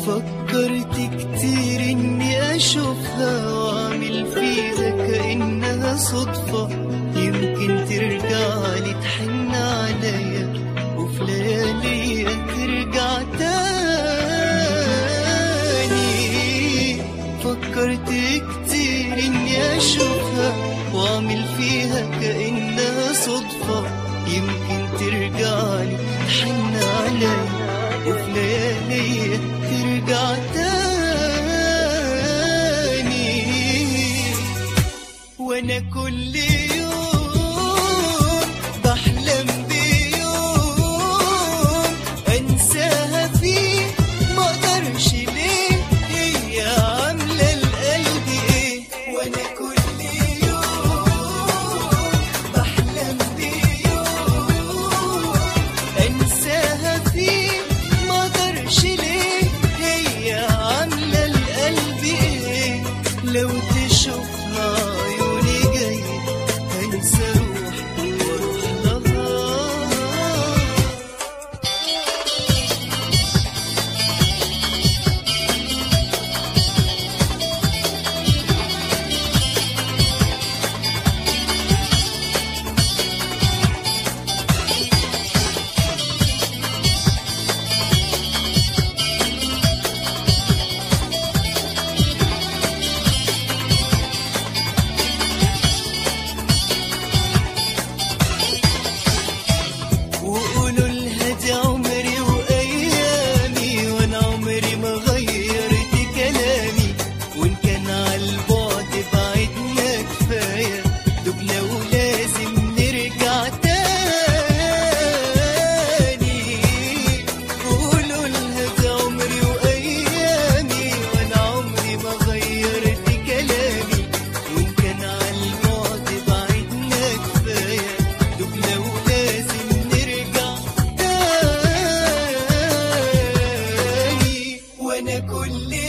فكرت كتير اني اشوفها واعمل فيها كانها صدفه يمكن ترجع لي تحن عليا وفي لياليها ترجع تاني فكرت كتير اني اشوفها واعمل فيها كانها صدفه يمكن ترجع لي تحن عليا وفي لياليها ترجع تاني وانا كل يوم بحلم بيوم انساها فيه ما اقدرش ليه هي عامله القلب ايه وانا كل يوم بحلم بيوم انساها فيه ما اقدرش ليه هي عامله القلب ايه لو تشوفها عيوني جاي هنسى روحي واروح لها وقولوا لها دي عمري وايامي وانا عمري ما غيرت كلامي وان كان عالبعد بعدنا كفايه دبنا ولازم نرجع تاني قولوا لها دي عمري وايامي وانا عمري ما غيرت كلامي وان كان عالبعد بعدنا كفايه دبنا ولازم نرجع تاني وانا كل